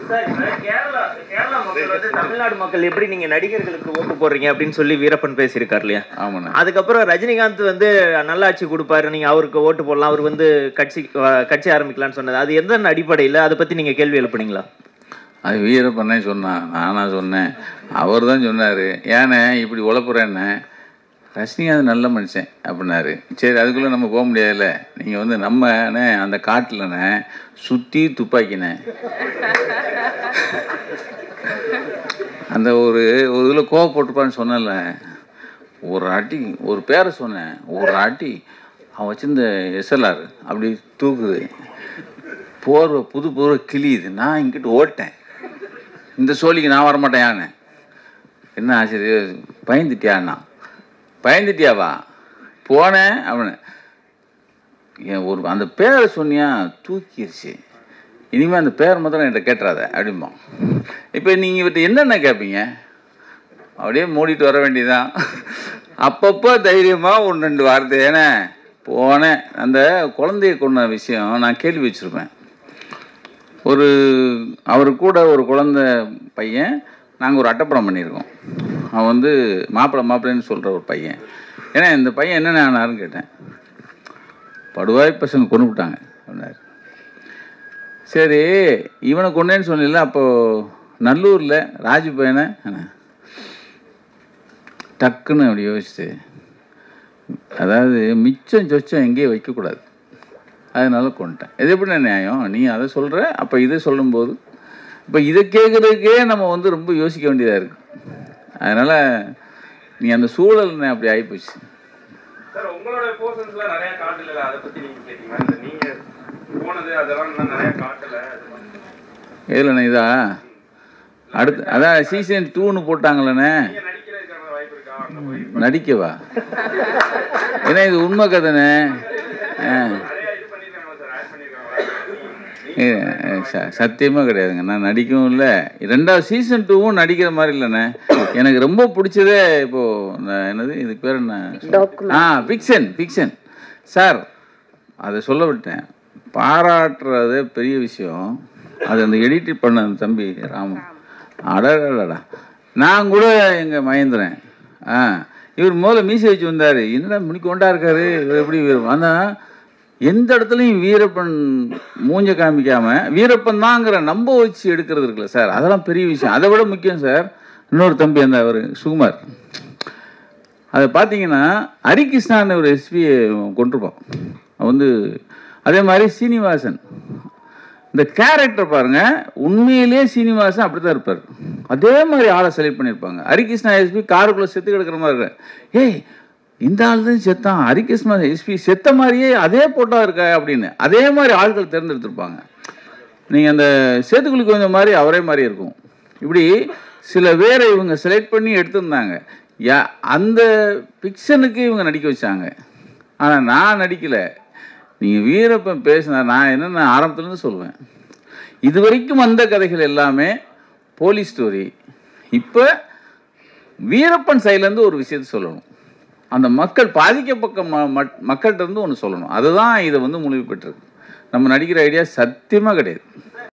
Sir, இப்ப கேரளா கேரளா மக்கள் வந்து தமிழ்நாடு மக்கள் எப்படி நீங்க நடிகர்களுக்கு ஓட்டு போடுறீங்க அப்படின்னு சொல்லி வீரப்பன் பேசியிருக்காரு இல்லையா ஆமாண்ணே அதுக்கப்புறம் ரஜினிகாந்த் வந்து நல்லாட்சி கொடுப்பாரு நீங்க அவருக்கு ஓட்டு போடலாம் அவர் வந்து கட்சி அஹ், கட்சி ஆரம்பிக்கலாம்னு சொன்னது அது எந்த அடிப்படையில் அதை பத்தி நீங்க கேள்வி எழுப்புனீங்களா அது வீரப்பண்ணே சொன்னான் நானா சொன்னேன் அவர் தான் சொன்னார் ஏண்ணே இப்படி உழப்புறேன்னு ரஜினிகாந்த் நல்ல மனுஷன் அப்படின்னாரு சரி அதுக்குள்ளே நம்ம போக முடியாதுல்ல நீங்கள் வந்து நம்மண்ணே அந்த காட்டில்ண்ணே சுற்றி துப்பாக்கினே அந்த ஒரு ஒரு இதில் கோவப்பட்டுப்பான்னு சொன்னல ஒரு அடி ஒரு பேரை சொன்னேன் ஒரு அடி அவன் வச்சிருந்த எஸ்எல்ஆர் அப்படி தூக்குது போர்வை புது போர்வை கிளியுது நான் இங்கிட்டு ஓட்டேன் இந்த சோழிக்கு நான் வரமாட்டேன் யானை என்ன ஆசிரியர் பயந்துட்டியாண்ணா பயந்துட்டியாவா போனேன் அவனு என் ஒரு அந்த பேரை சொன்னியா தூக்கிடுச்சு இனிமேல் அந்த பேர் மாத்திரம் என்கிட்ட கேட்டுறாத அப்படிம்பா இப்போ நீங்கள் இவர்கிட்ட என்னென்ன கேட்பீங்க அப்படியே மூடிட்டு வர வேண்டியதான் அப்பப்போ தைரியமாக ஒன்று ரெண்டு வார்த்தை ஏன்னா போனேன் அந்த குழந்தைய கொண்ட விஷயம் நான் கேள்வி வச்சுருப்பேன் ஒரு அவர் கூட ஒரு குழந்தை பையன் நாங்கள் ஒரு அட்டப்படம் பண்ணியிருக்கோம் அவன் வந்து மாப்பிள்ளை மாப்பிள்ளைன்னு சொல்கிற ஒரு பையன் ஏன்னா இந்த பையன் என்னென்ன ஆனாருன்னு கேட்டேன் படுவாய் பசங்க கொண்டு விட்டாங்க அப்படின்னாரு சரி இவனை கொண்டேன்னு சொன்னல அப்போது நல்லூரில் ராஜு பையனை என்ன? டக்குன்னு அப்படி யோசிச்சு அதாவது மிச்சம் சொச்சம் எங்கேயும் வைக்கக்கூடாது அதனால கொண்டுட்டேன் இது எப்படி நியாயம் நீ அதை சொல்கிற அப்போ இதை சொல்லும்போது இப்போ இதை கேட்குறதுக்கே நம்ம வந்து ரொம்ப யோசிக்க வேண்டியதாக இருக்குது அதனால் நீ அந்த சூழல் அப்படி ஆகிப்போச்சு சார் உங்களோட போர்ஷன்ஸ்ல நிறைய காட்டல அதை பத்தி நீங்க கேட்டீங்களா இந்த நீங்க போனது அதெல்லாம் இன்னும் நிறைய காட்டல அது மாதிரி. எதுலண்ணே இதா அடுத்து அதான் சீசன் டூன்னு போட்டாங்களேண்ணே நீங்க நடிக்கிறதுக்கான வாய்ப்பு இருக்கா அந்த மாதிரி நடிக்கவா ஏன்னா இது உண்மை கதைண்ணே ஆ நிறைய இது பண்ணிருக்காங்க சார் ஆட் பண்ணிருக்காங்க ச சத்தியமாக கிடையாதுங்க நான் நடிக்கவும் இல்லை ரெண்டாவது சீசன் டூவும் நடிக்கிற மாதிரி இல்லைண்ணே எனக்கு ரொம்ப பிடிச்சதே இப்போது என்னது இதுக்கு பேர் என்ன ஆ ஃபிக்ஷன் ஃபிக்ஷன் சார் அதை சொல்ல விட்டேன் பாராட்டுறது பெரிய விஷயம் அது அந்த எடிட் பண்ண அந்த தம்பி ராமன் அடடடா நான் கூட எங்கள் மகேந்திரன் ஆ இவர் முதல்ல மீசை வச்சு வந்தார் என்னடா முனி கொண்டா இருக்காரு இவர் எப்படி ஆனால் எந்த இடத்துலையும் வீரப்பன் மூஞ்ச காமிக்காம வீரப்பன் தாங்கிற நம்ப வச்சு எடுக்கிறது இருக்குல்ல சார் அதெல்லாம் பெரிய விஷயம் அதை விட முக்கியம் சார் இன்னொரு தம்பி அந்த அவர் சுகுமார் அதை பார்த்தீங்கன்னா ஹரிகிருஷ்ணான்னு ஒரு எஸ்பியை கொண்டிருப்போம் அவன் வந்து அதே மாதிரி சீனிவாசன் இந்த கேரக்டர் பாருங்க உண்மையிலேயே சீனிவாசன் அப்படி தான் இருப்பார் அதே மாதிரி ஆளை செலக்ட் பண்ணியிருப்பாங்க ஹரிகிருஷ்ணா எஸ்பி காருக்குள்ளே செத்து கிடக்கிற மாதிரி இருக்கு ஏய் இந்த ஆள் தான் செத்தான் ஹரிகிருஷ்ணா எஸ்பி செத்த மாதிரியே அதே போட்டோ இருக்கா அப்படின்னு அதே மாதிரி ஆட்கள் தேர்ந்தெடுத்திருப்பாங்க நீங்கள் அந்த சேத்துக்குழி கொஞ்சம் மாதிரி அவரே மாதிரி இருக்கும் இப்படி சில பேரை இவங்க செலக்ட் பண்ணி எடுத்திருந்தாங்க யா அந்த பிக்சனுக்கு இவங்க நடிக்க வச்சாங்க ஆனால் நான் நடிக்கலை நீங்கள் வீரப்பன் பேசினா நான் என்னென்ன ஆரம்பத்துலேருந்து சொல்லுவேன் இது வரைக்கும் வந்த கதைகள் எல்லாமே போலீஸ் ஸ்டோரி இப்போ வீரப்பன் சைட்லேருந்து ஒரு விஷயத்தை சொல்லணும் அந்த மக்கள் பாதிக்கப்பட்ட ம மட்- மக்கள்கிட்ட இருந்து ஒன்று சொல்லணும் அதுதான் இதை வந்து முழுமை பெற்றிருக்கு நம்ம நடிக்கிற ஐடியா சத்தியமாக கிடையாது